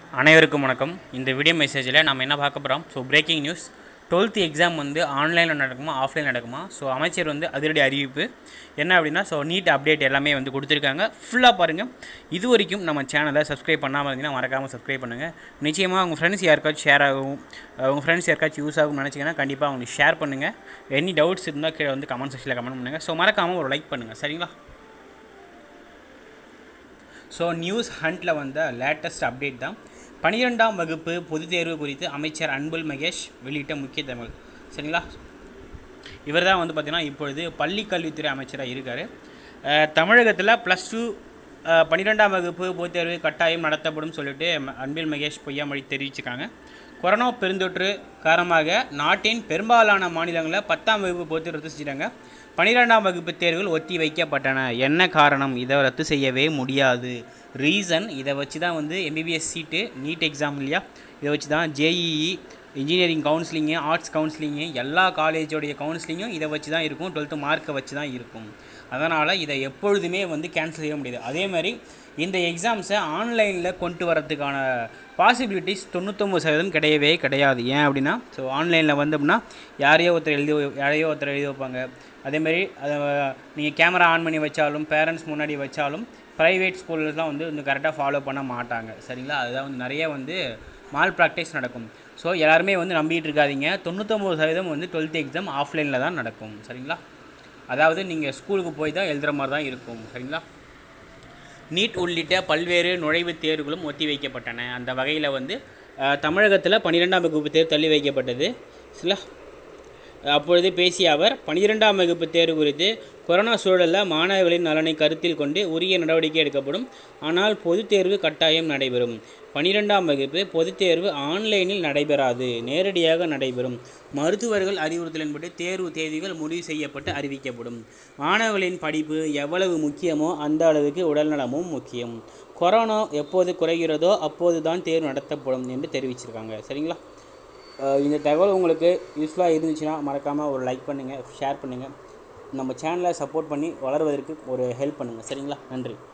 அனைவருக்கும் வணக்கம் இந்த வீடியோ மெசேஜில் நம்ம என்ன பார்க்க போகிறோம் so breaking news twelfth exam வந்து ஆன்லைனில் நடக்குமா ஆஃப்லைன் நடக்குமா ஸோ அமைச்சர் வந்து அதிரடி அறிவிப்பு என்ன அப்படின்னா ஸோ நீட் அப்டேட் எல்லாமே வந்து கொடுத்துருக்காங்க ஃபுல்லாக பாருங்கள் இது வரைக்கும் நம்ம சேனலை சப்ஸ்கிரைப் பண்ணாமல் இருந்தீங்கன்னா மறக்காமல் சப்ஸ்கிரைப் பண்ணுங்கள் நிச்சயமாக உங்கள் ஃப்ரெண்ட்ஸ் யாருக்காச்சும் ஷேர் ஆகும் அஹ் உங்கள் ஃப்ரெண்ட்ஸ் யாருக்காச்சும் யூஸ் ஆகும்னு நினச்சிங்கன்னா கண்டிப்பாக அவங்களுக்கு ஷேர் பண்ணுங்கள் எனி டவுட்ஸ் இருந்தால் கீழே வந்து கமெண்ட் செக்ஷனில் கமெண்ட் பண்ணுங்கள் ஸோ மறக்காமல் ஒரு லைக் பண்ணுங்கள் சரிங்களா ஸோ நியூஸ் ஹண்ட்டில் வந்த லேட்டஸ்ட் அப்டேட் தான் பனிரெண்டாம் வகுப்பு பொதுத் தேர்வு குறித்து அமைச்சர் அன்பில் மகேஷ் வெளியிட்ட முக்கிய தகவல் சரிங்களா இவர் தான் வந்து பார்த்திங்கன்னா இப்பொழுது பள்ளி கல்வித்துறை அமைச்சராக இருக்கார் தமிழகத்தில் ப்ளஸ் டூ பன்னிரெண்டாம் வகுப்பு பொதுத் தேர்வு கட்டாயம் நடத்தப்படும் சொல்லிட்டு ம- அன்பில் மகேஷ் பொய்யாமொழி தெரிவிச்சிருக்காங்க கொரோனா பெருந்தொற்று காரணமாக நாட்டின் பெரும்பாலான மாநிலங்களில் பத்தாம் வகுப்பு பொதுத் தேர்வு ரத்து செஞ்சிட்டாங்க பன்னிரெண்டாம் வகுப்பு தேர்வுகள் ஒத்தி வைக்கப்பட்டன என்ன காரணம் இதை ரத்து செய்யவே முடியாது ரீசன் இதை வச்சு தான் வந்து எம்பிபிஎஸ் சீட்டு நீட் எக்ஸாம் இல்லையா இதை வச்சு தான் ஜேஇஇ இன்ஜினியரிங் கவுன்சிலிங்கு ஆர்ட்ஸ் கவுன்சிலிங்கு எல்லா காலேஜோடைய கவுன்சிலிங்கும் இதை வச்சு தான் இருக்கும் டுவெல்த்து மார்க்கை வச்சு தான் இருக்கும் அதனால் இதை எப்பொழுதுமே வந்து கேன்சல் செய்ய முடியாது அதே மாதிரி இந்த எக்ஸாம்ஸை ஆன்லைனில் கொண்டு வரதுக்கான பாசிபிலிட்டிஸ் தொண்ணூத்தொம்பது சதவீதம் கிடையவே கிடையாது ஏன் அப்படின்னா ஸோ ஆன்லைனில் வந்து அப்படின்னா யாரையோ ஒருத்தர் எழுதி வை- யாரையோ ஒருத்தர் எழுதி வைப்பாங்க அதேமாதிரி அதை நீங்கள் கேமரா ஆன் பண்ணி வச்சாலும் பேரண்ட்ஸ் முன்னாடி வச்சாலும் ப்ரைவேட் ஸ்கூல்லலாம் வந்து வந்து கரெக்டாக ஃபாலோ பண்ண மாட்டாங்க சரிங்களா அதுதான் வந்து நிறைய வந்து மால் ப்ராக்டிஸ் நடக்கும் ஸோ எல்லாருமே வந்து நம்பிட்டு இருக்காதீங்க தொண்ணூத்தொம்பது சதவீதம் வந்து டுவெல்த் எக்ஸாம் ஆஃப்லைனில் தான் நடக்கும் சரிங்களா அதாவது நீங்கள் ஸ்கூலுக்கு போய் தான் எழுதுகிற மாதிரி தான் இருக்கும் சரிங்களா நீட் உள்ளிட்ட பல்வேறு நுழைவுத் தேர்வுகளும் ஒத்திவைக்கப்பட்டன அந்த வகையில் வந்து அஹ், தமிழகத்தில் பன்னிரெண்டாம் வகுப்பு தேர்வு தள்ளி வைக்கப்பட்டது சில அப்பொழுது பேசிய அவர் பன்னிரெண்டாம் வகுப்பு தேர்வு குறித்து கொரோனா சூழலில் மாணவர்களின் நலனை கருத்தில் கொண்டு உரிய நடவடிக்கை எடுக்கப்படும் ஆனால் பொதுத் தேர்வு கட்டாயம் நடைபெறும் பன்னிரெண்டாம் வகுப்பு பொதுத் தேர்வு ஆன்லைனில் நடைபெறாது நேரடியாக நடைபெறும் மருத்துவர்கள் அறிவுறுத்தலின்படி தேர்வு தேதிகள் முடிவு செய்யப்பட்டு அறிவிக்கப்படும் மாணவர்களின் படிப்பு எவ்வளவு முக்கியமோ அந்த அளவுக்கு உடல்நலமும் முக்கியம் கொரோனா எப்போது குறைகிறதோ அப்போது தான் தேர்வு நடத்தப்படும் என்று தெரிவிச்சிருக்காங்க சரிங்களா அஹ் இந்த தகவல் உங்களுக்கு யூஸ்ஃபுல்லாக இருந்துச்சுன்னா மறக்காமல் ஒரு லைக் பண்ணுங்கள் ஷேர் பண்ணுங்கள் நம்ம சேனலை சப்போர்ட் பண்ணி வளர்வதற்கு ஒரு ஹெல்ப் பண்ணுங்கள் சரிங்களா நன்றி